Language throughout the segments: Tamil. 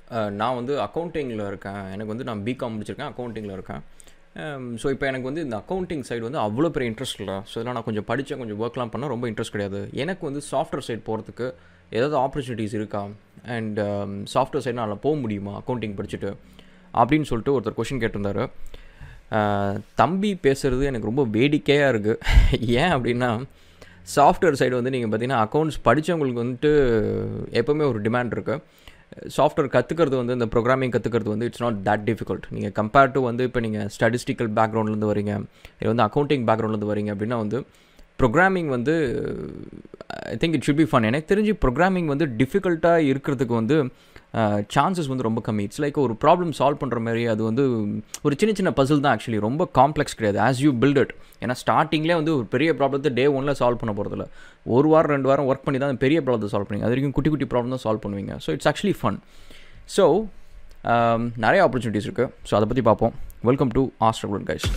அஹ், நான் வந்து அக்கௌண்டிங்கில் இருக்கேன் எனக்கு வந்து நான் பிகாம் முடிச்சிருக்கேன் அக்கௌண்டிங்கில் இருக்கேன் ஸோ இப்போ எனக்கு வந்து இந்த அக்கௌண்டிங் சைடு வந்து அவ்வளோ பெரிய இன்ட்ரெஸ்ட் இல்லை ஸோ இதெல்லாம் நான் கொஞ்சம் படித்தேன் கொஞ்சம் ஒர்க்லாம் பண்ணால் ரொம்ப இன்ட்ரெஸ்ட் கிடையாது எனக்கு வந்து சாஃப்ட்வேர் சைடு போகிறதுக்கு ஏதாவது ஆப்பர்ச்சுனிட்டிஸ் இருக்கா அண்ட் சாஃப்ட்வேர் சைடு நான் போக முடியுமா அக்கௌண்டிங் படிச்சுட்டு அப்படின்னு சொல்லிட்டு ஒருத்தர் கொஷின் கேட்டிருந்தாரு அஹ், தம்பி பேசுகிறது எனக்கு ரொம்ப வேடிக்கையாக இருக்குது ஏன் அப்படின்னா சாஃப்ட்வேர் சைடு வந்து நீங்கள் பார்த்தீங்கன்னா அக்கௌண்ட்ஸ் படித்தவங்களுக்கு வந்துட்டு எப்போவுமே ஒரு டிமாண்ட் இருக்குது சாஃப்ட்வேர் கற்றுக்கிறது வந்து இந்த ப்ரோக்ராமிங் கற்றுக்கிறது வந்து இட்ஸ் நாட் தட் டிஃபிகல்ட் நீங்கள் கம்பேர் டு வந்து இப்போ நீங்கள் ஸ்டாட்டிஸ்டிக்கல் பேக்ரவுண்ட்லேருந்து வரீங்க இல்லை வந்து அக்கௌண்டிங் பேக்ரவுண்ட்லேருந்து வரீங்க அப்படின்னா வந்து ப்ரோக்ராமிங் வந்து I think it should be fun எனக்கு தெரிஞ்சு ப்ரோக்ராமிங் வந்து டிஃபிகல்ட்டாக இருக்கிறதுக்கு வந்து சான்சஸ் வந்து ரொம்ப கம்மி இட்ஸ் லைக் ஒரு ப்ராப்ளம் சால்வ் பண்ணுற மாதிரி அது வந்து ஒரு சின்ன சின்ன பசில் தான் ஆக்சுவலி ரொம்ப காம்ப்ளெக்ஸ் கிடையாது ஆஸ் யூ பில்ட் இட் ஏன்னா ஸ்டார்டிங்லேயே வந்து ஒரு பெரிய ப்ராப்ளத்தை டே ஒன்ல சால்வ் பண்ண போகிறதில்ல ஒரு வாரம் ரெண்டு வாரம் ஒர்க் பண்ணி தான் அந்த பெரிய ப்ராப்ளத்தை சால்வ் பண்ணுவீங்க அது வரைக்கும் குட்டி குட்டி ப்ராப்ளம் தான் சால்வ் பண்ணுவீங்க so it's actually fun so நிறைய ஆப்பர்ச்சுனிட்டிஸ் இருக்குது ஸோ அதை பற்றி பார்ப்போம் வெல்கம் டு ஆஸ்ட்ரகுலன் guys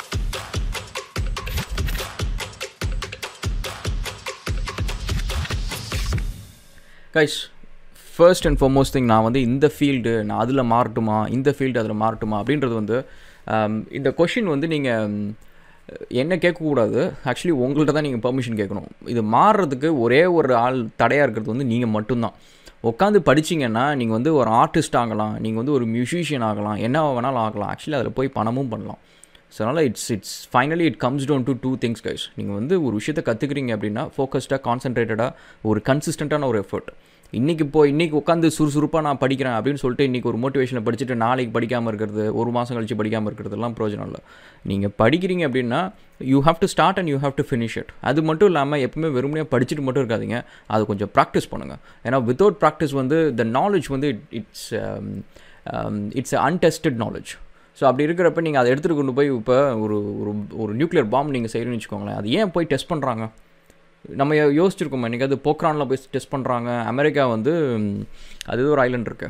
guys first and foremost thing நான் வந்து இந்த ஃபீல்டு நான் அதில் மாறட்டுமா இந்த ஃபீல்டு அதில் மாறட்டுமா அப்படின்றது வந்து um, இந்த கொஷின் வந்து நீங்கள் என்ன கேட்கக்கூடாது ஆக்சுவலி உங்கள்கிட்ட தான் நீங்கள் பெர்மிஷன் கேட்கணும் இது மாறுறதுக்கு ஒரே ஒரு ஆள் தடையாக இருக்கிறது வந்து நீங்கள் மட்டும்தான் உட்காந்து படிச்சீங்கன்னா நீங்கள் வந்து ஒரு ஆர்டிஸ்ட் ஆகலாம் நீங்கள் வந்து ஒரு மியூசிஷியன் ஆகலாம் என்ன வேணாலும் ஆகலாம் ஆக்சுவலி அதில் போய் பணமும் பண்ணலாம் ஸோ அதனால் it's it's finally it comes down to two things guys நீங்கள் வந்து ஒரு விஷயத்தை கற்றுக்குறீங்க அப்படின்னா ஃபோக்கஸ்டாக கான்சன்ட்ரேட்டடாக ஒரு கன்சிஸ்டண்ட்டான ஒரு எஃபர்ட் இன்றைக்கி இப்போ இன்றைக்கி உட்காந்து சுறுசுறுப்பாக நான் படிக்கிறேன் அப்படின்னு சொல்லிட்டு இன்றைக்கி ஒரு மோட்டிவேஷனை படிச்சுட்டு நாளைக்கு படிக்காமல் இருக்கிறது ஒரு மாதம் கழிச்சு படிக்காமல் இருக்கிறதுலாம் பிரயோஜனம் இல்லை நீங்கள் படிக்கிறீங்க அப்படின்னா you have to start and you have to finish it அது மட்டும் இல்லாமல் எப்பவுமே வெறுமனே படிச்சுட்டு மட்டும் இருக்காதீங்க அது கொஞ்சம் ப்ராக்டிஸ் பண்ணுங்கள் ஏன்னா வித்தவுட் ப்ராக்டிஸ் வந்து த நாலேஜ் வந்து it's it's untested knowledge so அப்படி இருக்கிறப்ப நீங்கள் அதை எடுத்துகிட்டு கொண்டு போய் இப்போ ஒரு ஒரு ஒரு நியூக்ளியர் பாம்பு நீங்கள் செய்யணும்னு வச்சுக்கோங்களேன் அது ஏன் போய் டெஸ்ட் பண்ணுறாங்க நம்ம யோ- யோசிச்சிருக்கோம் இன்றைக்கி அது போக்ரானில் போய் டெஸ்ட் பண்ணுறாங்க அமெரிக்கா வந்து ம், அது ஏதோ ஒரு ஐலண்ட் இருக்கு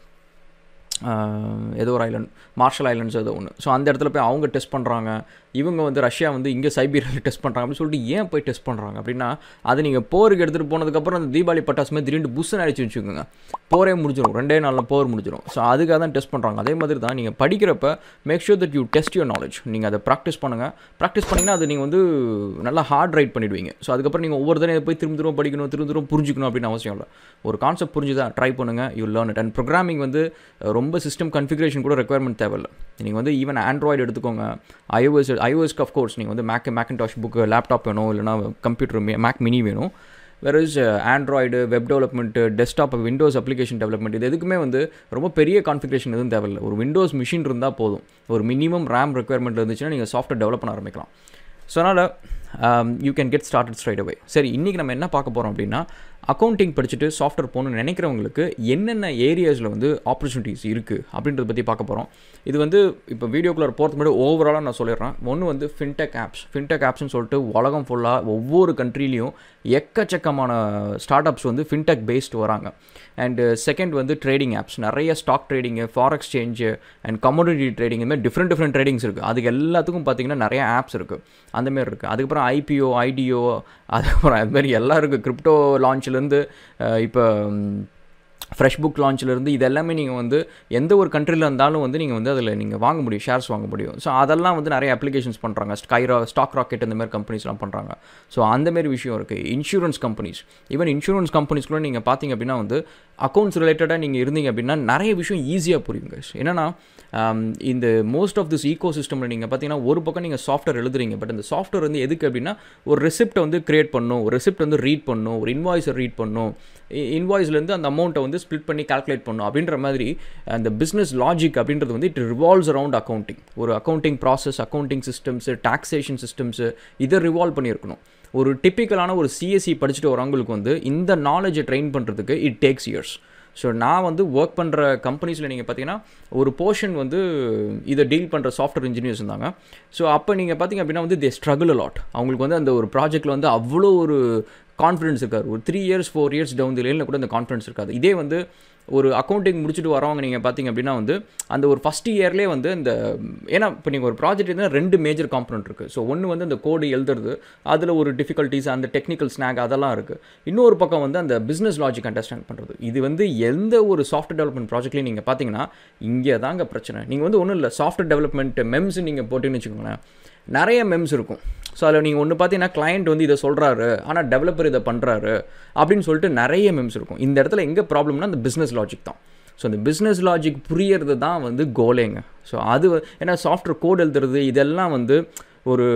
ஆஹ், ஏதோ ஒரு ஐலண்ட் மார்ஷல் ஐலண்ட்ஸ் ஏதோ ஒன்று ஸோ அந்த இடத்துல போய் அவங்க டெஸ்ட் பண்ணுறாங்க இவங்க வந்து ரஷ்யா வந்து இங்கே சைபீரியாவில் டெஸ்ட் பண்ணுறாங்க அப்படின்னு சொல்லிட்டு ஏன் போய் டெஸ்ட் பண்ணுறாங்க அப்படின்னா அது நீங்கள் போருக்கு எடுத்துகிட்டு போனதுக்கப்புறம் அந்த தீபாவளி பட்டாசுமே திடீர்னு புஷ்ஷுன்னு அடிச்சு வச்சுக்கோங்க போரே முடிஞ்சிடும் ரெண்டே நாளில் போர் முடிஞ்சிடும் ஸோ அதுக்காக தான் டெஸ்ட் பண்ணுறாங்க அதே மாதிரி தான் நீங்கள் படிக்கிறப்ப make sure that you test your knowledge நீங்கள் அதை ப்ராக்டிஸ் பண்ணுங்கள் ப்ராக்டிஸ் பண்ணிங்கன்னா அது நீங்கள் வந்து நல்லா ஹார்ட் ரைட் பண்ணிடுவீங்க ஸோ அதுக்கப்புறம் நீங்கள் ஒவ்வொரு தடவை போய் திரும்ப திரும்ப படிக்கணும் திரும்ப திரும்ப புரிஞ்சுக்கணும் அப்படின்னு அவசியம் இல்லை ஒரு கான்செப்ட் புரிஞ்சுதா ட்ரை பண்ணுங்கள் you learn it and programming வந்து அஹ், ரொம்ப சிஸ்டம் கன்ஃபிகரேஷன் கூட ரெக்குவயர்மெண்ட் தேவையில்லை நீங்கள் வந்து ஈவன் ஆண்ட்ராய்டு எடுத்துக்கோங்க ஐஓஎஸ் ஐஓஎஸ்க்கு அஃப்கோர்ஸ் நீங்கள் வந்து மேக் மேக்கன்டாஷ் புக்கு லேப்டாப் வேணும் இல்லைனா கம்ப்யூட்டர் மேக் மினி வேணும் வேற is android web development desktop Windows application development இது எதுக்குமே வந்து ரொம்ப பெரிய கான்ஃபிகரேஷன் எதுவும் தேவையில்லை ஒரு விண்டோஸ் மிஷின் இருந்தால் போதும் ஒரு மினிமம் ரேம் ரெக்குயர்மெண்ட் இருந்துச்சுன்னா நீங்கள் சாஃப்ட்வேர் டெவலப் பண்ண ஆரம்பிக்கலாம் ஸோ அதனால் you can get started straight away சரி இன்றைக்கி நம்ம என்ன பார்க்க போகிறோம் அப்படின்னா அக்கௌண்டிங் படிச்சுட்டு சாஃப்ட்வேர் போகணும்னு நினைக்கிறவங்களுக்கு என்னென்ன ஏரியாஸில் வந்து ஆப்பர்ச்சுனிட்டிஸ் இருக்குது அப்படின்றத பற்றி பார்க்க போகிறோம் இது வந்து இப்போ வீடியோக்குள்ளே போகிறதுக்கு முன்னாடி ஓவராலாக நான் சொல்லிடுறேன் ஒன்று வந்து ஃபின்டெக் ஆப்ஸ் ஃபின்டெக் ஆப்ஸ்னு சொல்லிட்டு உலகம் ஃபுல்லாக ஒவ்வொரு கண்ட்ரிலையும் எக்கச்சக்கமான ஸ்டார்ட் அப்ஸ் வந்து ஃபின்டெக் பேஸ்டு வராங்க அண்டு செகண்ட் வந்து ட்ரேடிங் ஆப்ஸ் நிறைய stock trading for exchange and commodity trading இந்த மாதிரி டிஃப்ரெண்ட் டிஃப்ரெண்ட் ட்ரேடிங்ஸ் இருக்குது அதுக்கு எல்லாத்துக்கும் பார்த்தீங்கன்னா நிறைய ஆப்ஸ் இருக்குது அந்த மாதிரி இருக்குது அதுக்கப்புறம் ஐபிஓ ஐடிஓ அதுக்கப்புறம் அது மாதிரி எல்லாம் இருக்குது கிரிப்டோ லான்ச்லேருந்து இப்போ ஃப்ரெஷ் புக் லான்ச்லேருந்து இது எல்லாமே நீங்கள் வந்து எந்த ஒரு கண்ட்ரியில் இருந்தாலும் வந்து நீங்கள் வந்து அதில் நீங்கள் வாங்க முடியும் ஷேர்ஸ் வாங்க முடியும் ஸோ அதெல்லாம் வந்து நிறைய அப்ளிகேஷன்ஸ் பண்ணுறாங்க ஸ்கைரா ஸ்டாக் ராக்கெட் இந்த மாதிரி கம்பெனிஸ்லாம் பண்ணுறாங்க ஸோ அந்த மாதிரி விஷயம் இருக்குது இன்சூரன்ஸ் கம்பெனிஸ் ஈவன் இன்சூரன்ஸ் கம்பெனிஸ்குள்ள நீங்கள் பார்த்தீங்க அப்படின்னா வந்து அக்கௌண்ட்ஸ் ரிலேட்டடாக நீங்கள் இருந்தீங்க அப்படின்னா நிறைய விஷயம் ஈஸியாக புரியும் guys. என்னன்னா ஆம், இந்த மோஸ்ட் ஆஃப் திஸ் ஈகோ சிஸ்டமில் நீங்கள் பார்த்தீங்கன்னா ஒரு பக்கம் நீங்கள் சாஃப்ட்வேர் எழுதுறீங்க பட் இந்த சாஃப்ட்வேர் வந்து எதுக்கு அப்படின்னா ஒரு ரெசிப்ட்டை வந்து கிரியேட் பண்ணும் ஒரு ரெசிப்ட் வந்து ரீட் பண்ணும் ஒரு இன்வாய்ஸை ரீட் பண்ணும் இன்வாய்ஸ்லேருந்து அந்த அமௌண்ட்டை வந்து ஸ்ப்ளிட் பண்ணி கால்குலேட் பண்ணும் அப்படின்ற மாதிரி அந்த பிஸ்னஸ் லாஜிக் அப்படின்றது வந்து இட் ரிவால்வ்ஸ் அரவுண்ட் அக்கௌண்டிங் ஒரு accounting process accounting systems taxation systems இதை ரிவால்வ் பண்ணியிருக்கணும் ஒரு டிப்பிக்கலான ஒரு சிஎஸ்சி படிச்சுட்டு வரவங்களுக்கு வந்து இந்த நாலேஜை ட்ரெயின் பண்ணுறதுக்கு இட் டேக்ஸ் இயர்ஸ் ஸோ நான் வந்து ஒர்க் பண்ணுற கம்பெனிஸில் நீங்கள் பார்த்தீங்கன்னா ஒரு போர்ஷன் வந்து இதை டீல் பண்ணுற சாஃப்ட்வேர் இன்ஜினியர்ஸ் இருந்தாங்க ஸோ அப்போ நீங்கள் பார்த்தீங்க அப்படின்னா வந்து தே ஸ்ட்ரகிள் அலாட் அவங்களுக்கு வந்து அந்த ஒரு ப்ராஜெக்ட்டில் வந்து அவ்வளோ ஒரு கான்ஃபிடன்ஸ் இருக்காது ஒரு three years four years down the லைனில் கூட அந்த கான்ஃபிடன்ஸ் இருக்காது இதே வந்து ஒரு அக்கௌண்டிங் முடிச்சுட்டு வரவங்க நீங்கள் பார்த்தீங்க அப்படின்னா வந்து அந்த ஒரு ஃபஸ்ட் இயர்லேயே வந்து இந்த ஏன்னா இப்போ நீங்கள் ஒரு ப்ராஜெக்ட் இருந்தால் ரெண்டு மேஜர் காம்பனண்ட் இருக்குது ஸோ ஒன்று வந்து அந்த கோடு எழுதுறது அதில் ஒரு டிஃபிகல்ட்டிஸ் அந்த டெக்னிக்கல் ஸ்நாக் அதெல்லாம் இருக்குது இன்னொரு பக்கம் வந்து அந்த பிஸ்னஸ் லாஜிக் அண்டர்ஸ்டாண்ட் பண்ணுறது இது வந்து எந்த ஒரு சாஃப்ட்வேர் டெவலப்மெண்ட் ப்ராஜெக்ட்லையும் நீங்கள் பார்த்தீங்கன்னா இங்கே தாங்க பிரச்சனை நீங்கள் வந்து ஒன்றும் இல்லை சாஃப்ட்வேர் டெவலப்மெண்ட் மெம்ஸ் நீங்கள் போட்டுன்னு வச்சுக்கோங்களேன் நிறைய மெம்ஸ் இருக்கும் ஸோ அதில் நீங்கள் ஒன்று பார்த்தீங்கன்னா கிளையண்ட் வந்து இதை சொல்கிறாரு ஆனால் டெவலப்பர் இதை பண்ணுறாரு அப்படின்னு சொல்லிட்டு நிறைய மெம்ஸ் இருக்கும் இந்த இடத்துல எங்கே ப்ராப்ளம்னா அந்த பிஸ்னஸ் லாஜிக் தான் ஸோ அந்த பிஸ்னஸ் லாஜிக் புரியறது தான் வந்து கோலேங்க ஸோ அது ஏன்னா சாஃப்ட்வேர் கோட் எழுதுறது இதெல்லாம் வந்து ஒரு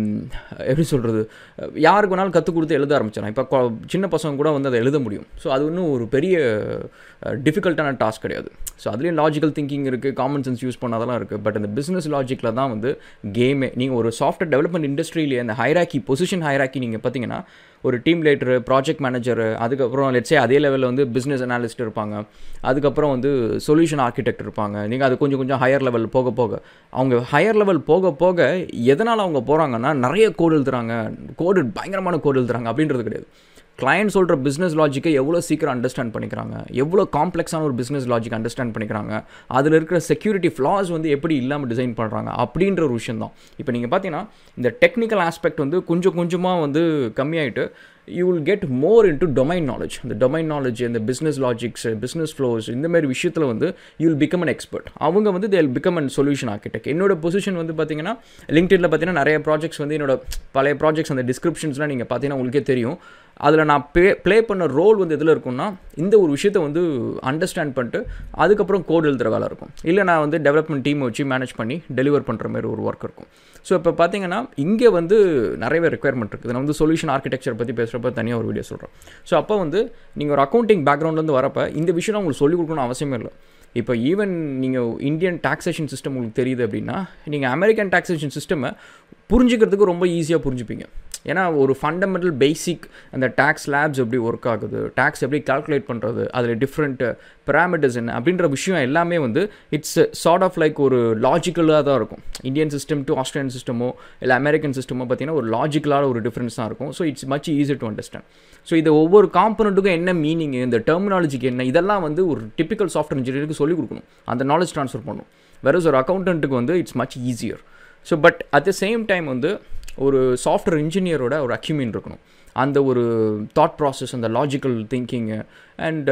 எப்படி சொல்கிறது யாருக்கு வேணாலும் கற்றுக் கொடுத்து எழுத ஆரம்பிச்சிடலாம் இப்போ சின்ன பசங்க கூட வந்து அதை எழுத முடியும் ஸோ அது ஒன்றும் ஒரு பெரிய டிஃபிகல்ட்டான டாஸ்க் கிடையாது ஸோ அதுலேயும் லாஜிக்கல் திங்கிங் இருக்குது காமன் சென்ஸ் யூஸ் பண்ணாதெல்லாம் இருக்குது பட் அந்த பிஸ்னஸ் லாஜிக்கில் தான் வந்து கேமே நீங்கள் ஒரு சாஃப்ட்வேர் டெவலப்மெண்ட் இண்டஸ்ட்ரியிலே அந்த ஹைராக்கி பொசிஷன் ஹைராக்கி நீங்கள் பார்த்தீங்கன்னா ஒரு டீம் லீடரு ப்ராஜெக்ட் மேனேஜர் அதுக்கப்புறம் லெட்ஸே அதே லெவலில் வந்து பிஸ்னஸ் அனாலிஸ்ட் இருப்பாங்க அதுக்கப்புறம் வந்து சொல்யூஷன் ஆர்கிடெக்ட் இருப்பாங்க நீங்கள் அது கொஞ்சம் கொஞ்சம் ஹையர் லெவல் போக போக அவங்க ஹையர் லெவல் போக போக எதனால் அவங்க போகிறாங்கன்னா நிறைய கோடு எழுதுறாங்க கோடு பயங்கரமான கோடு எழுதுறாங்க அப்படின்றது கிடையாது கிளையண்ட் சொல்கிற பிஸ்னஸ் லாஜிக்கை எவ்வளோ சீக்கிரம் அண்டர்ஸ்டாண்ட் பண்ணிக்கிறாங்க எவ்வளோ காம்ப்ளெக்ஸான ஒரு பிஸ்னஸ் லாஜிக் அண்டர்ஸ்டாண்ட் பண்ணிக்கிறாங்க அதில் இருக்கிற செக்யூரிட்டி ஃப்ளாஸ் வந்து எப்படி இல்லாமல் டிசைன் பண்ணுறாங்க அப்படின்ற ஒரு விஷயம் தான் இப்போ நீங்கள் பார்த்தீங்கன்னா இந்த டெக்னிக்கல் ஆஸ்பெக்ட் வந்து கொஞ்சம் கொஞ்சமாக வந்து கம்மியாயிட்டு you will get more into domain knowledge இந்த டொமைன் நாலேஜ் இந்த பிஸ்னஸ் லாஜிக்ஸ் பிஸ்னஸ் ஃப்ளோஸ் இந்த மாதிரி விஷயத்தில் வந்து you will become an expert அவங்க வந்து they'll become an solution architect என்னோட பொசிஷன் வந்து பார்த்தீங்கன்னா லிங்க்டில் பார்த்தீங்கன்னா நிறைய ப்ராஜெக்ட்ஸ் வந்து என்னோட பழைய ப்ராஜெக்ட்ஸ் அந்த டிஸ்கிரிப்ஷன்ஸ்லாம் நீங்கள் பார்த்தீங்கன்னா உங்களுக்கே தெரியும் அதில் நான் ப்ளே ப்ளே பண்ண ரோல் வந்து எதில் இருக்கும்னா இந்த ஒரு விஷயத்தை வந்து அண்டர்ஸ்டாண்ட் பண்ணிட்டு அதுக்கப்புறம் கோட் எழுதுகிற வேலை இருக்கும் இல்லை நான் வந்து டெவலப்மெண்ட் டீம் வச்சு மேனேஜ் பண்ணி டெலிவர் பண்ணுற மாதிரி ஒரு ஒர்க் இருக்கும் ஸோ இப்போ பார்த்தீங்கன்னா இங்கே வந்து நிறையவே ரெக்குயர்மெண்ட் இருக்குது நான் வந்து சொல்யூஷன் ஆர்கிடெக்சர் பற்றி பேசுகிறப்ப தனியாக ஒரு வீடியோ சொல்கிறேன் ஸோ அப்போ வந்து நீங்கள் ஒரு அக்கௌண்டிங் பேக்ரவுண்ட்லேருந்து வரப்போ இந்த விஷயம் உங்களுக்கு சொல்லிக் கொடுக்கணும் அவசியமே இல்லை இப்போ ஈவன் நீங்கள் இந்தியன் டாக்ஸேஷன் சிஸ்டம் உங்களுக்கு தெரியுது அப்படின்னா நீங்கள் அமெரிக்கன் டாக்ஸேஷன் சிஸ்டமை புரிஞ்சுக்கிறதுக்கு ரொம்ப ஈஸியாக புரிஞ்சுப்பீங்க ஏன்னா ஒரு ஃபண்டமெண்டல் பேசிக் அந்த டேக்ஸ் லேப்ஸ் எப்படி ஒர்க் ஆகுது டேக்ஸ் எப்படி கால்குலேட் பண்ணுறது அதில் டிஃப்ரெண்ட் பேராமீட்டர்ஸ் என்ன அப்படின்ற விஷயம் எல்லாமே வந்து இட்ஸ் சார்ட் ஆஃப் லைக் ஒரு லாஜிக்கலாக தான் இருக்கும் இந்தியன் சிஸ்டம் டு ஆஸ்திரேலியன் சிஸ்டமோ இல்லை அமெரிக்கன் சிஸ்டமோ பார்த்தீங்கன்னா ஒரு லாஜிக்கலான ஒரு டிஃப்ரென்ஸ் தான் இருக்கும் so it's much easy to understand so இது ஒவ்வொரு காம்பனண்ட்டுக்கும் என்ன மீனிங் இந்த டெர்மினாலஜிக்கு என்ன இதெல்லாம் வந்து ஒரு டிப்பிக்கல் சாஃப்ட்வேர் இன்ஜினியருக்கு சொல்லிக் கொடுக்கணும் அந்த நாலேஜ் ட்ரான்ஸ்ஃபர் பண்ணணும் வேற ஒரு அக்கௌண்டண்ட்டுக்கு வந்து it's much easier so but at the same time வந்து ஒரு சாஃப்ட்வேர் இன்ஜினியரோட ஒரு அக்யூமின் இருக்கணும் அந்த ஒரு தாட் ப்ராசஸ் அந்த லாஜிக்கல் திங்கிங்கு அண்ட்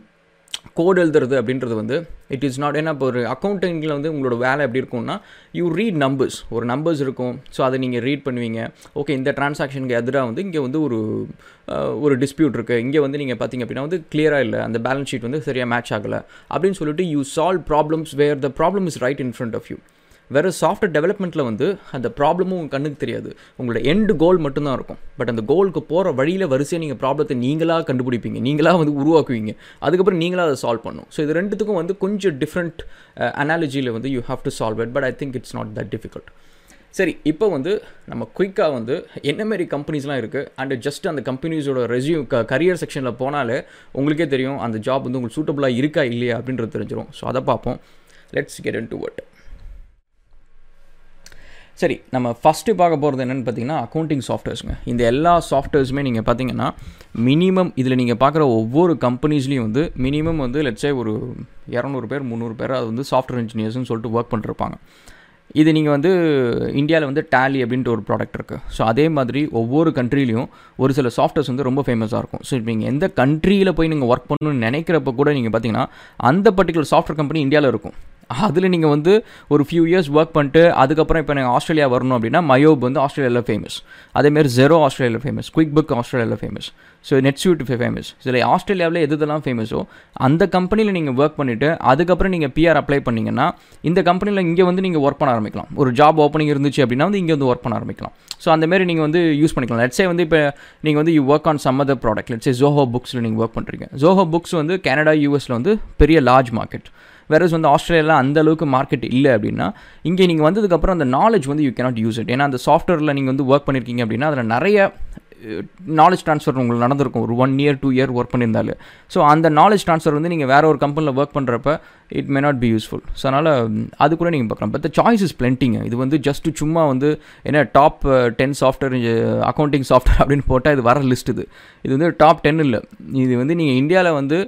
கோட் எழுதுறது அப்படின்றது வந்து இட் இஸ் நாட் ஏன்னா இப்போ ஒரு அக்கௌண்டிங்கில் வந்து உங்களோட வேலை எப்படி இருக்கும்னா யூ ரீட் நம்பர்ஸ் ஒரு நம்பர்ஸ் இருக்கும் ஸோ அதை நீங்கள் ரீட் பண்ணுவீங்க ஓகே இந்த டிரான்சாக்ஷனுக்கு எதிராக வந்து இங்கே வந்து ஒரு ஒரு டிஸ்பியூட் இருக்குது இங்கே வந்து நீங்கள் பார்த்தீங்க அப்படின்னா வந்து கிளியராக இல்லை அந்த பேலன்ஸ் ஷீட் வந்து சரியாக மேட்ச் ஆகலை அப்படின்னு சொல்லிட்டு you solve problems where the problem is right in front of you வேறு சாஃப்ட்வேர் டெவலப்மெண்ட்டில் வந்து அந்த ப்ராப்ளமும் உங்கள் கண்ணுக்கு தெரியாது உங்களோட எண்டு கோல் மட்டும்தான் இருக்கும் பட் அந்த கோலுக்கு போகிற வழியில் வரிசையாக நீங்கள் ப்ராப்ளத்தை நீங்களாக கண்டுபிடிப்பீங்க நீங்களாக வந்து உருவாக்குவீங்க அதுக்கப்புறம் நீங்களாக அதை சால்வ் பண்ணும் ஸோ இது ரெண்டுத்துக்கும் வந்து கொஞ்சம் டிஃப்ரெண்ட் அனாலஜியில் வந்து you have to solve it but I think it's not that difficult சரி இப்போ வந்து நம்ம குயிக்காக வந்து என்ன மாரி கம்பெனிஸ்லாம் இருக்குது அண்ட் ஜஸ்ட் அந்த கம்பெனிஸோட ரெசியூ க கரியர் செக்ஷனில் போனாலே உங்களுக்கே தெரியும் அந்த ஜாப் வந்து உங்களுக்கு சூட்டபுளாக இருக்கா இல்லையா அப்படின்றது தெரிஞ்சிடும் ஸோ அதை பார்ப்போம் let's get into what சரி நம்ம ஃபஸ்ட்டு பார்க்க போகிறது என்னென்னு பார்த்தீங்கன்னா அக்கௌண்டிங் சாஃப்ட்வேர்ஸுங்க இந்த எல்லா சாஃப்ட்வேர்ஸுமே நீங்கள் பார்த்தீங்கன்னா மினிமம் இதில் நீங்கள் பார்க்குற ஒவ்வொரு கம்பெனிஸ்லேயும் வந்து மினிமம் வந்து லட்சே ஒரு இரநூறு பேர் முந்நூறு பேர் அது வந்து சாஃப்ட்வேர் இன்ஜினியர்ஸ்னு சொல்லிட்டு ஒர்க் பண்ணிருப்பாங்க இது நீங்கள் வந்து இந்தியாவில் வந்து டேலி அப்படின்ட்டு ஒரு ப்ராடக்ட் இருக்குது ஸோ அதே மாதிரி ஒவ்வொரு கண்ட்ரிலையும் ஒரு சில சாஃப்ட்வேர்ஸ் வந்து ரொம்ப ஃபேமஸாக இருக்கும் ஸோ இப்போ நீங்கள் எந்த கண்ட்ரியில் போய் நீங்கள் ஒர்க் பண்ணணும்னு நினைக்கிறப்ப கூட நீங்கள் பார்த்தீங்கன்னா அந்த பர்டிகுலர் சாஃப்ட்வேர் கம்பெனி இந்தியாவில் இருக்கும் அதில் நீங்கள் வந்து ஒரு ஃபியூ இயர்ஸ் ஒர்க் பண்ணிட்டு அதுக்கப்புறம் இப்போ நீங்கள் ஆஸ்திரேலியா வரணும் அப்படின்னா மயோப் வந்து ஆஸ்திரேலியாவில் ஃபேமஸ் அதேமாரி ஜெரோ ஆஸ்திரேலியாவில் ஃபேமஸ் குயிக் புக் ஆஸ்திரேலியாவில் ஃபேமஸ் ஸோ நெட்ஸ்யூட் ஃபேமஸ் இதில் ஆஸ்திரேலியாவில் எது இதெல்லாம் ஃபேமஸோ அந்த கம்பெனியில் நீங்கள் ஒர்க் பண்ணிவிட்டு அதுக்கப்புறம் நீங்கள் பிஆர் அப்ளை பண்ணிங்கன்னா இந்த கம்பெனியில் இங்கே வந்து நீங்கள் ஒர்க் பண்ண ஆரம்பிக்கலாம் ஒரு ஜாப் ஓப்பனிங் இருந்துச்சு அப்படின்னா வந்து இங்கே வந்து ஒர்க் பண்ண ஆரம்பிக்கலாம் ஸோ அந்தமாரி நீங்கள் வந்து யூஸ் பண்ணிக்கலாம் லெட்ஸே வந்து இப்போ நீங்கள் வந்து you work on some other product let's say Zoho புக்ஸில் நீங்கள் ஒர்க் பண்ணுறீங்க ஜோஹோ புக்ஸ் வந்து கனடா யூஎஸில் வந்து பெரிய லார்ஜ் மார்க்கெட் வேறஸ் வந்து ஆஸ்திரேலியாவில் அந்த அளவுக்கு மார்க்கெட் இல்லை அப்படின்னா இங்கே நீங்கள் வந்ததுக்கப்புறம் அந்த நாலேஜ் வந்து யூ கேனாட் யூஸ் இட் ஏன்னா அந்த சாஃப்ட்வேரில் நீங்கள் வந்து ஒர்க் பண்ணியிருக்கீங்க அப்படின்னா அதில் நிறைய நாலேஜ் ட்ரான்ஸ்ஃபர் உங்களுக்கு நடந்திருக்கும் ஒரு one year two year work பண்ணியிருந்தாலே ஸோ அந்த நாலேஜ் ட்ரான்ஸ்ஃபர் வந்து நீங்கள் வேறு ஒரு கம்பெனியில் ஒர்க் பண்ணுறப்ப it may not be useful so அதனால் அது கூட நீங்கள் பார்க்கலாம் பட் சாய்ஸ் இஸ் பிளென்ட்டிங்க இது வந்து ஜஸ்ட் சும்மா வந்து என்ன top ten software accounting software அப்படின்னு போட்டால் இது வர லிஸ்ட் இது இது வந்து டாப் டென் இல்லை இது வந்து நீங்கள் இந்தியாவில் வந்து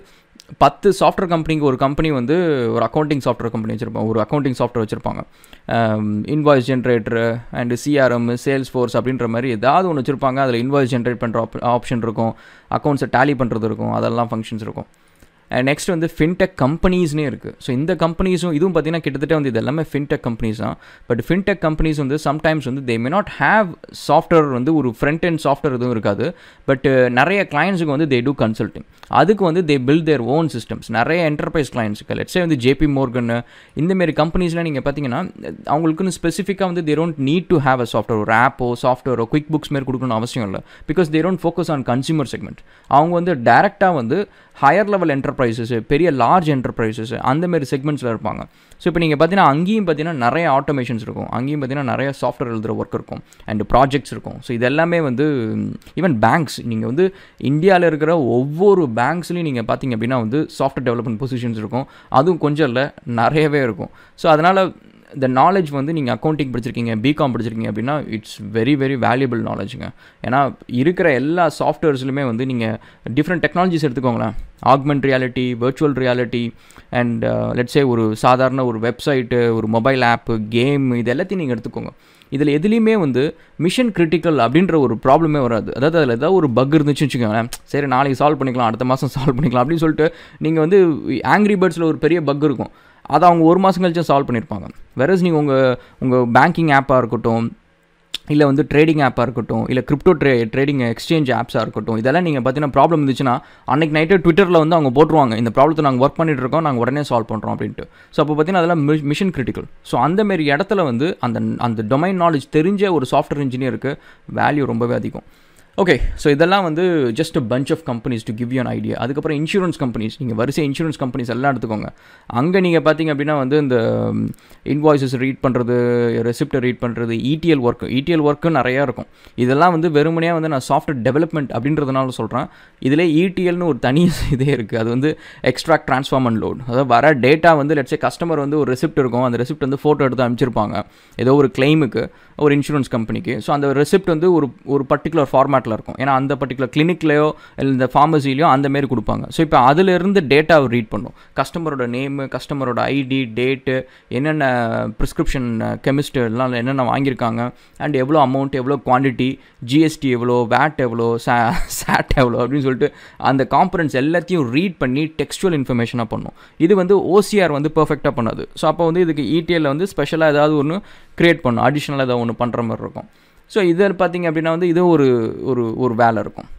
பத்து சாஃப்ட்வேர் கம்பெனிக்கு ஒரு கம்பெனி வந்து ஒரு அக்கௌண்டிங் சாஃப்ட்வேர் கம்பெனி வச்சுருப்பாங்க ஒரு அக்கௌண்டிங் சாஃப்ட்வேர் வச்சுருப்பாங்க invoice generator and CRM Salesforce அப்படின்ற மாதிரி ஏதாவது ஒன்று வச்சுருப்பாங்க அதில் இன்வாய்ஸ் ஜென்ரேட் பண்ணுற ஆப் ஆப்ஷன் இருக்கும் அக்கௌண்ட்ஸை டேலி பண்ணுறது இருக்கும் அதெல்லாம் ஃபங்க்ஷன்ஸ் இருக்கும் நெக்ஸ்ட் வந்து ஃபின்டெக் கம்பெனிஸ்னே இருக்குது ஸோ இந்த கம்பெனிஸும் இதுவும் பார்த்தீங்கன்னா கிட்டத்தட்ட வந்து இது எல்லாமே ஃபின்டெக் கம்பெனிஸ் தான் பட் ஃபின்டெக் கம்பெனிஸ் வந்து சம்டைம்ஸ் வந்து they may not have software வந்து ஒரு ஃப்ரண்ட் அண்ட் சாஃப்ட்வேர் எதுவும் இருக்காது பட் நிறைய கிளைண்ட்ஸுக்கு வந்து தே டூ கன்சல்டிங் அதுக்கு வந்து they build their own systems நிறைய என்டர்பிரைஸ் கிளைண்ட்ஸுக்கு லெட்ஸே வந்து ஜேபி மோர்கன் இந்தமாரி கம்பெனிஸ்லாம் நீங்கள் பார்த்தீங்கன்னா அவங்களுக்குன்னு ஸ்பெசிஃபிக்காக வந்து they don't need to have a software ஒரு ஆப்போ சாஃப்ட்வேரோ குவிக் புக்ஸ் மாரி கொடுக்கணும்னு அவசியம் இல்லை because they don't focus on consumer segment அவங்க வந்து டேரெக்டாக வந்து ஹையர் லெவல் என்டர்பிரைசஸ் பெரிய லார்ஜ் என்டர்பிரைசஸ் அந்தமாரி செக்மெண்ட்ஸில் இருப்பாங்க ஸோ இப்போ நீங்கள் பார்த்தீங்கன்னா அங்கேயும் பார்த்தீங்கன்னா நிறைய ஆட்டோமேஷன்ஸ் இருக்கும் அங்கேயும் பார்த்தீங்கன்னா நிறைய சாஃப்ட்வேர் எழுதுகிற ஒர்க் இருக்கும் அண்ட் ப்ராஜெக்ட்ஸ் இருக்கும் ஸோ இது எல்லாமே வந்து ஈவன் பேங்க்ஸ் நீங்கள் வந்து இந்தியாவில் இருக்கிற ஒவ்வொரு பேங்க்ஸ்லையும் நீங்கள் பார்த்தீங்க அப்படின்னா வந்து சாஃப்ட்வேர் டெவலப்மெண்ட் பொசிஷன்ஸ் இருக்கும் அதுவும் கொஞ்சம் இல்லை நிறையவே இருக்கும் ஸோ அதனால் இந்த நாலேஜ் வந்து நீங்கள் அக்கௌண்டிங் படிச்சிருக்கீங்க பிகாம் படிச்சிருக்கீங்க அப்படின்னா இட்ஸ் வெரி வெரி வேல்யூபிள் நாலேஜுங்க ஏன்னா இருக்கிற எல்லா சாஃப்ட்வேர்ஸ்லையுமே வந்து நீங்கள் டிஃப்ரெண்ட் டெக்னாலஜிஸ் எடுத்துக்கோங்களேன் augment reality virtual reality and let's say ஒரு சாதாரண ஒரு வெப்சைட்டு ஒரு மொபைல் ஆப்பு கேம் இது எல்லாத்தையும் நீங்கள் எடுத்துக்கோங்க இதில் எதுலேயுமே வந்து மிஷன் கிரிட்டிக்கல் அப்படின்ற ஒரு ப்ராப்ளமே வராது அதாவது அதில் ஏதாவது ஒரு பக் இருந்துச்சு வச்சுக்கோங்களேன் சரி நாளைக்கு சால்வ் பண்ணிக்கலாம் அடுத்த மாதம் சால்வ் பண்ணிக்கலாம் அப்படின்னு சொல்லிட்டு நீங்கள் வந்து ஆங்க்ரி பேர்ட்ஸில் ஒரு பெரிய பக் இருக்கும் அதை அவங்க ஒரு மாதம் கழிச்சு சால்வ் பண்ணியிருப்பாங்க வேறஸ் நீங்கள் உங்கள் உங்கள் பேங்கிங் ஆப்பாக இருக்கட்டும் இல்லை வந்து ட்ரேடிங் ஆப்பாக இருக்கட்டும் இல்லை கிரிப்டோ ட்ரே ட்ரேடிங் எக்ஸ்சேஞ்ச் ஆப்ஸாக இருக்கட்டும் இதெல்லாம் நீங்கள் பார்த்தீங்கன்னா ப்ராப்ளம் இருந்துச்சுன்னா அன்றைக்கி நைட்டு ட்விட்டரில் வந்து அவங்க போட்டுருவாங்க இந்த ப்ராப்ளத்தை நாங்கள் ஒர்க் பண்ணிட்டு இருக்கோம் நாங்கள் உடனே சால்வ் பண்ணுறோம் அப்படின்ட்டு ஸோ அப்போ பார்த்தீங்கன்னா அதெல்லாம் மிஷன் கிரிட்டிக்கல் ஸோ அந்தமாரி இடத்துல வந்து அந்த அந்த டொமைன் நாலேஜ் தெரிஞ்ச ஒரு சாஃப்ட்வேர் இன்ஜினியருக்கு வேல்யூ ரொம்பவே அதிகம் ஓகே ஸோ இதெல்லாம் வந்து just a bunch of companies to give you an idea அதுக்கப்புறம் இன்சூரன்ஸ் கம்பெனிஸ் நீங்கள் வரிசை இன்சூரன்ஸ் கம்பெனிஸ் எல்லாம் எடுத்துக்கோங்க அங்கே நீங்கள் பார்த்தீங்க அப்படின்னா வந்து இந்த இன்வாய்ஸஸ் ரீட் பண்ணுறது ரெசிப்டை ரீட் பண்ணுறது இடிஎல் ஒர்க் இடிஎல் ஒர்க்கு நிறையா இருக்கும் இதெல்லாம் வந்து வெறுமனையாக வந்து நான் சாஃப்ட்வேர் டெவலப்மெண்ட் அப்படின்றதுனால சொல்கிறேன் இதில் இடிஎல்னு ஒரு தனி இதே இருக்குது அது வந்து எக்ஸ்ட்ராக்ட் ட்ரான்ஸ்ஃபார்ம் அண்ட் லோட் அதாவது வர டேட்டா வந்து லட்சே கஸ்டமர் வந்து ஒரு ரெசிப்ட் இருக்கும் அந்த ரெசிப்ட் வந்து ஃபோட்டோ எடுத்து அனுப்பிச்சிருப்பாங்க ஏதோ ஒரு கிளைமுக்கு ஒரு இன்சூரன்ஸ் கம்பெனிக்கு ஸோ அந்த ரெசிப்ட் வந்து ஒரு ஒரு பர்டிகுலர் ஃபார்மேட்டில் இருக்கும் ஏன்னா அந்த பர்டிகுலர் கிளினிக்லையோ இல்லை இந்த ஃபார்மசிலையோ அந்த மாரி கொடுப்பாங்க ஸோ இப்போ அதிலிருந்து டேட்டாவை ரீட் பண்ணும் கஸ்டமரோட நேமு கஸ்டமரோட ஐடி டேட்டு என்னென்ன ப்ரிஸ்கிரிப்ஷன் கெமிஸ்ட் எல்லாம் என்னென்ன வாங்கியிருக்காங்க அண்ட் எவ்வளோ அமௌண்ட் எவ்வளோ குவான்டிட்டி ஜிஎஸ்டி எவ்வளோ வேட் எவ்வளோ சா சாட் எவ்வளோ அப்படின்னு சொல்லிட்டு அந்த காம்பனன்ஸ் எல்லாத்தையும் ரீட் பண்ணி டெக்ஸ்டுவல் இன்ஃபர்மேஷனாக பண்ணும் இது வந்து ஓசிஆர் வந்து பர்ஃபெக்டாக பண்ணாது ஸோ அப்போ வந்து இதுக்கு இடிஎல்ல வந்து ஸ்பெஷலாக ஏதாவது ஒன்று க்ரியேட் பண்ணும் அடிஷ்னலாக ஏதாவது ஒன்று பண்ணுற மாதிரி இருக்கும் ஸோ இதில் பார்த்தீங்க அப்படின்னா வந்து இது ஒரு ஒரு ஒரு வேலை இருக்கும்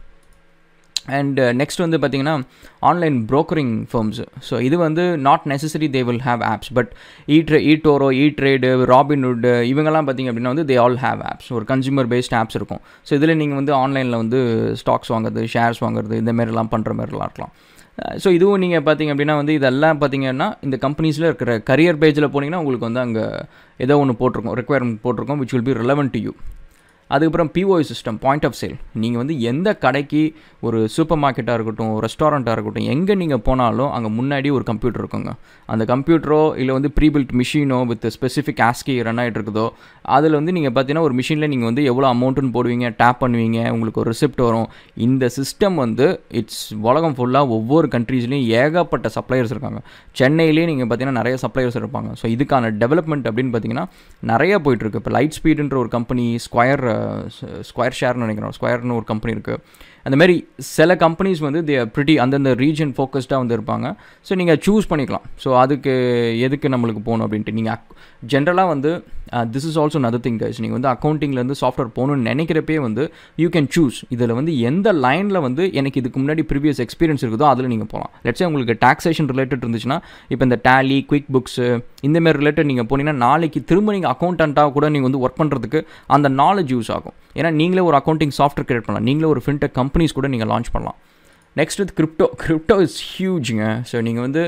அண்ட் நெக்ஸ்ட் வந்து பார்த்தீங்கன்னா ஆன்லைன் ப்ரோக்கரிங் ஃபர்ம்ஸ் ஸோ இது வந்து not necessary they will have apps but இ ட்ரே eToro ETrade Robinhood இவங்கெல்லாம் பார்த்தீங்க அப்படின்னா வந்து தே ஆல் ஹேவ் ஆப்ஸ் ஒரு கன்சூமர் பேஸ்ட் ஆப்ஸ் இருக்கும் ஸோ இதில் நீங்கள் வந்து ஆன்லைனில் வந்து ஸ்டாக்ஸ் வாங்குறது ஷேர்ஸ் வாங்குறது இந்த மாதிரிலாம் பண்ணுற மாதிரிலாம் இருக்கலாம் ஸோ இதுவும் நீங்கள் பார்த்தீங்க அப்படின்னா வந்து இதெல்லாம் பார்த்தீங்கன்னா இந்த கம்பெனிஸில் இருக்கிற கரியர் பேஜில் போனீங்கன்னா உங்களுக்கு வந்து அங்கே ஏதோ ஒன்று போட்டிருக்கோம் ரெக்குவயர்மெண்ட் போட்டிருக்கோம் which will be relevant to you அதுக்கப்புறம் POI system point of sale நீங்கள் வந்து எந்த கடைக்கு ஒரு சூப்பர் மார்க்கெட்டாக இருக்கட்டும் ரெஸ்டாரண்ட்டாக இருக்கட்டும் எங்கே நீங்கள் போனாலும் அங்கே முன்னாடி ஒரு கம்ப்யூட்டர் இருக்குங்க அந்த கம்ப்யூட்டரோ இல்லை வந்து ப்ரீபில்ட் மிஷினோ வித் ஸ்பெசிஃபிக் ஆஸ்கி ரன் ஆகிட்டு இருக்குதோ அதில் வந்து நீங்கள் பார்த்தீங்கன்னா ஒரு மிஷினில் நீங்கள் வந்து எவ்வளோ அமௌண்ட்டுன்னு போடுவீங்க டேப் பண்ணுவீங்க உங்களுக்கு ஒரு ரிசிப்ட் வரும் இந்த சிஸ்டம் வந்து இட்ஸ் உலகம் ஃபுல்லாக ஒவ்வொரு கண்ட்ரீஸ்லேயும் ஏகப்பட்ட சப்ளையர்ஸ் இருக்காங்க சென்னையிலேயே நீங்கள் பார்த்தீங்கன்னா நிறைய சப்ளையர்ஸ் இருப்பாங்க ஸோ இதுக்கான டெவலப்மெண்ட் அப்படின்னு பார்த்தீங்கன்னா நிறைய போயிட்டுருக்கு இப்போ லைட் ஸ்பீடுன்ற ஒரு கம்பெனி ஸ்கொயர் ஸ்கொயர் ஷேர்னு நினைக்கிறோம் ஸ்கொயர்னு ஒரு கம்பெனி இருக்குது அந்த மாதிரி சில கம்பெனிஸ் வந்து தே ப்ரிட்டி அந்தந்த ரீஜன் ஃபோக்கஸ்டாக வந்து இருப்பாங்க ஸோ நீங்கள் சூஸ் பண்ணிக்கலாம் ஸோ அதுக்கு எதுக்கு நம்மளுக்கு போகணும் அப்படின்ட்டு நீங்கள் ஜென்ரலாக வந்து this is also another thing guys நீங்கள் வந்து அக்கௌண்டிங்லேருந்து சாஃப்ட்வேர் போகணும்னு நினைக்கிறப்பே வந்து யூ கேன் சூஸ் இதில் வந்து எந்த லைனில் வந்து எனக்கு இதுக்கு முன்னாடி ப்ரீவியஸ் எக்ஸ்பீரியன்ஸ் இருக்குதோ அதில் நீங்கள் போகலாம் லெட்ஸே உங்களுக்கு டாக்ஸேஷன் ரிலேட்டட் இருந்துச்சுன்னா இப்போ இந்த டேலி குவிக் புக்ஸு இந்தமாரி ரிலேட்டட் நீங்கள் போனீங்கன்னா நாளைக்கு திரும்ப நீங்கள் அக்கௌண்டண்ட்டாக கூட நீங்கள் வந்து ஒர்க் பண்ணுறதுக்கு அந்த நாலேஜ் யூஸ் ஆகும் ஏன்னா நீங்களே ஒரு அக்கௌண்டிங் சாஃப்ட்வேர் கிரியேட் பண்ணலாம் நீங்களே ஒரு ஃபின்டெக் கம்பெனிஸ் கூட நீங்கள் லான்ச் பண்ணலாம் next with crypto crypto is ஹியூஜுங்க ஸோ நீங்கள் வந்து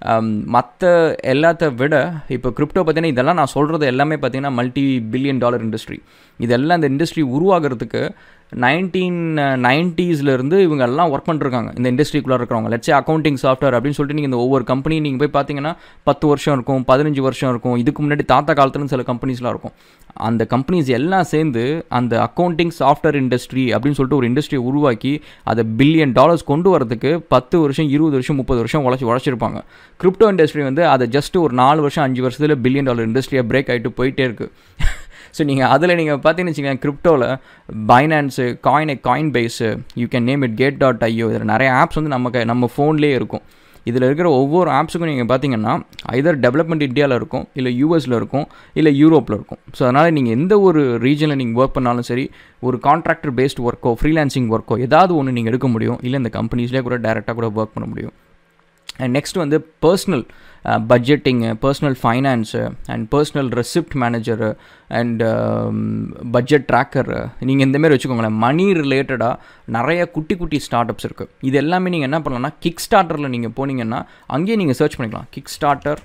மற்ற எல்லாத்த விட இப்போ கிரிப்டோ பார்த்தீங்கன்னா இதெல்லாம் நான் சொல்கிறது எல்லாமே பார்த்தீங்கன்னா மல்டி பில்லியன் டாலர் இண்டஸ்ட்ரி இதெல்லாம் இந்த இண்டஸ்ட்ரி உருவாகிறதுக்கு நைன்டீன் நைன்ட்டீஸ்லேருந்து இவங்க எல்லாம் ஒர்க் பண்ணிருக்காங்க இந்த இண்டஸ்ட்ரிக்குள்ளே இருக்கிறவங்க லட்சே அக்கௌண்டிங் சாஃப்ட்வேர் அப்படின்னு சொல்லிட்டு நீங்கள் இந்த ஒவ்வொரு கம்பெனி நீங்கள் போய் பார்த்தீங்கன்னா பத்து வருஷம் இருக்கும் பதினஞ்சு வருஷம் இருக்கும் இதுக்கு முன்னாடி தாத்தா காலத்துலன்னு சில கம்பெனிஸ்லாம் இருக்கும் அந்த கம்பெனிஸ் எல்லாம் சேர்ந்து அந்த அக்கௌண்டிங் சாஃப்ட்வேர் இண்டஸ்ட்ரி அப்படின்னு சொல்லிட்டு ஒரு இண்டஸ்ட்ரியை உருவாக்கி அதை பில்லியன் டாலர்ஸ் கொண்டு வரதுக்கு பத்து வருஷம் இருபது வருஷம் முப்பது வருஷம் உழைச்சி உழைச்சிருப்பாங்க கிரிப்டோ இண்டஸ்ட்ரி வந்து அதை ஜஸ்ட் ஒரு நாலு வருஷம் அஞ்சு வருஷத்தில் பில்லியன் டாலர் இண்டஸ்ட்ரியாக பிரேக் ஆகிட்டு போயிட்டே இருக்குது ஸோ நீங்கள் அதில் நீங்கள் பார்த்தீங்கன்னு வச்சுக்கோங்க கிரிப்டோவில் Binance coin Coinbase you can name it gate dot IO இதில் நிறைய ஆப்ஸ் வந்து நமக்கு நம்ம ஃபோன்லேயே இருக்கும் இதில் இருக்கிற ஒவ்வொரு ஆப்ஸுக்கும் நீங்கள் பார்த்தீங்கன்னா ஐதர் டெவலப்மெண்ட் இந்தியாவில் இருக்கும் இல்லை யூஎஸில் இருக்கும் இல்லை யூரோப்பில் இருக்கும் ஸோ அதனால் நீங்கள் எந்த ஒரு ரீஜனில் நீங்கள் ஒர்க் பண்ணாலும் சரி ஒரு கான்ட்ராக்டர் பேஸ்ட் ஒர்க்கோ ஃப்ரீலான்சிங் ஒர்க்கோ ஏதாவது ஒன்று நீங்கள் எடுக்க முடியும் இல்லை இந்த கம்பெனிஸ்லேயே கூட டேரெக்டாக கூட ஒர்க் பண்ண முடியும் அண்ட் நெக்ஸ்ட் வந்து personal budgeting personal finance and personal receipt manager and budget tracker நீங்கள் இந்தமாரி வச்சுக்கோங்களேன் மணி ரிலேட்டடாக நிறைய குட்டி குட்டி ஸ்டார்ட் அப்ஸ் இருக்குது இது எல்லாமே நீங்கள் என்ன பண்ணலாம்னா கிக் ஸ்டார்டரில் நீங்கள் போனீங்கன்னா அங்கேயே நீங்கள் சர்ச் பண்ணிக்கலாம் Kickstarter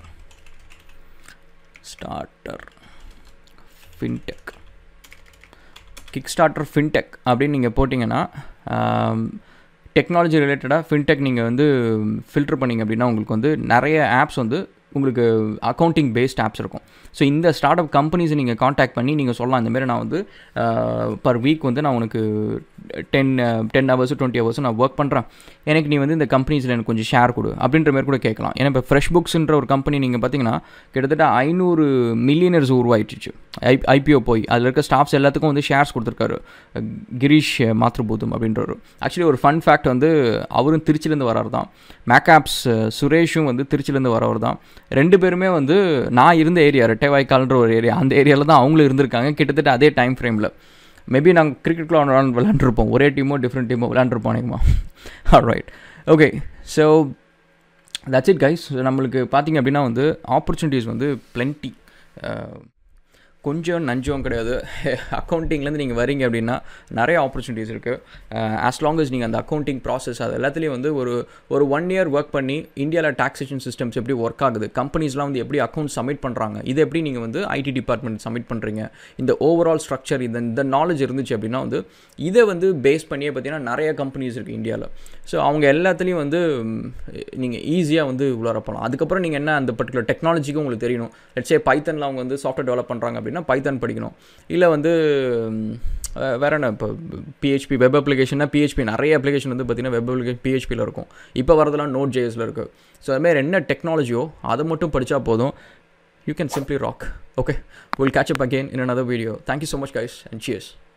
starter fintech Kickstarter fintech அப்படின்னு நீங்கள் போட்டிங்கன்னா டெக்னாலஜி ரிலேட்டடாக ஃபின்டெக் நீங்கள் வந்து ஃபில்டர் பண்ணிங்க அப்படின்னா உங்களுக்கு வந்து நிறைய ஆப்ஸ் வந்து உங்களுக்கு அக்கௌண்டிங் பேஸ்ட் ஆப்ஸ் இருக்கும் ஸோ இந்த ஸ்டார்ட் அப் கம்பெனிஸை நீங்கள் காண்டாக்ட் பண்ணி நீங்கள் சொல்லலாம் இந்தமாரி நான் வந்து பர் வீக் வந்து நான் உனக்கு டென் டென் ஹவர்ஸு டுவெண்ட்டி ஹவர்ஸும் நான் ஒர்க் பண்ணுறேன் எனக்கு நீ வந்து இந்த கம்பெனிஸில் எனக்கு கொஞ்சம் ஷேர் கொடு அப்படின்ற மாதிரி கூட கேட்கலாம் ஏன்னா இப்போ ஃப்ரெஷ் புக்ஸ்ன்ற ஒரு கம்பெனி நீங்கள் பார்த்தீங்கன்னா கிட்டத்தட்ட ஐநூறு மில்லியனர்ஸ் உருவாயிடுச்சு ஐ ஐபிஓ போய் அதில் இருக்க ஸ்டாஃப்ஸ் எல்லாத்துக்கும் வந்து ஷேர்ஸ் கொடுத்துருக்காரு கிரீஷ் மாத்ருபூதம் அப்படின்றவர் ஆக்சுவலி ஒரு ஃபன் ஃபேக்ட் வந்து அவரும் திருச்சிலேருந்து வராரு தான் மேக்காப்ஸ் சுரேஷும் வந்து திருச்சிலேருந்து வரவர் தான் ரெண்டு பேருமே வந்து நான் இருந்த ஏரியா ரெட்டைவாய்க்கால்ன்ற ஒரு ஏரியா அந்த ஏரியாவில் தான் அவங்களும் இருந்திருக்காங்க கிட்டத்தட்ட அதே டைம் ஃப்ரேமில் மேபி நாங்கள் கிரிக்கெட்டில் விளாண்டு விளாண்டுருப்போம் ஒரே டீமோ டிஃப்ரெண்ட் டீமோ விளாண்டுருப்போம் அனைக்குமா right okay so that's it guys நம்மளுக்கு பார்த்திங்க அப்படின்னா வந்து ஆப்பர்ச்சுனிட்டிஸ் வந்து பிளென்ட்டி கொஞ்சம் நஞ்சம் கிடையாது அக்கௌண்டிங்லேருந்து நீங்கள் வரீங்க அப்படின்னா நிறைய ஆப்பர்ச்சுனிட்டிஸ் இருக்குது ஆஸ் லாங் அஸ் நீங்கள் அந்த அக்கௌண்டிங் ப்ராசஸ் அது எல்லாத்துலேயும் வந்து ஒரு ஒரு ஒன் இயர் ஒர்க் பண்ணி இந்தியாவில் டாக்ஸேஷன் சிஸ்டம்ஸ் எப்படி ஒர்க் ஆகுது கம்பெனிஸ்லாம் வந்து எப்படி அக்கௌண்ட் சப்மிட் பண்ணுறாங்க இது எப்படி நீங்கள் வந்து ஐடி டிபார்ட்மெண்ட் சப்மிட் பண்ணுறீங்க இந்த ஓவரால் ஸ்ட்ரக்சர் இந்த இந்த நாலேஜ் இருந்துச்சு அப்படின்னா வந்து இதை வந்து பேஸ் பண்ணியே பார்த்தீங்கன்னா நிறைய கம்பெனிஸ் இருக்குது இந்தியாவில் ஸோ அவங்க எல்லாத்துலேயும் வந்து நீங்கள் ஈஸியாக வந்து உள்ளார போகலாம் அதுக்கப்புறம் நீங்கள் என்ன அந்த பர்டிகுலர் டெக்னாலஜிக்கும் உங்களுக்கு தெரியணும் லட்சே பைத்தனில் அவங்க வந்து சாஃப்ட்வேர் டெவலப் பண்ணுறாங்க அப்படின்னா பைத்தான் படிக்கணும் இல்லை வந்து வேறு என்ன இப்போ பிஹெச்பி வெப் அப்ளிகேஷன்னா பிஹெச்பி நிறைய அப்ளிகேஷன் வந்து பார்த்திங்கன்னா வெப் அப்ளிகேஷன் பிஹெச்பியில் இருக்கும் இப்போ வரதெல்லாம் நோட் ஜேஎஸில் இருக்குது ஸோ அதுமாதிரி என்ன டெக்னாலஜியோ அதை மட்டும் படித்தா போதும் you can simply rock okay will catch up again in another video thank you so much guys and cheers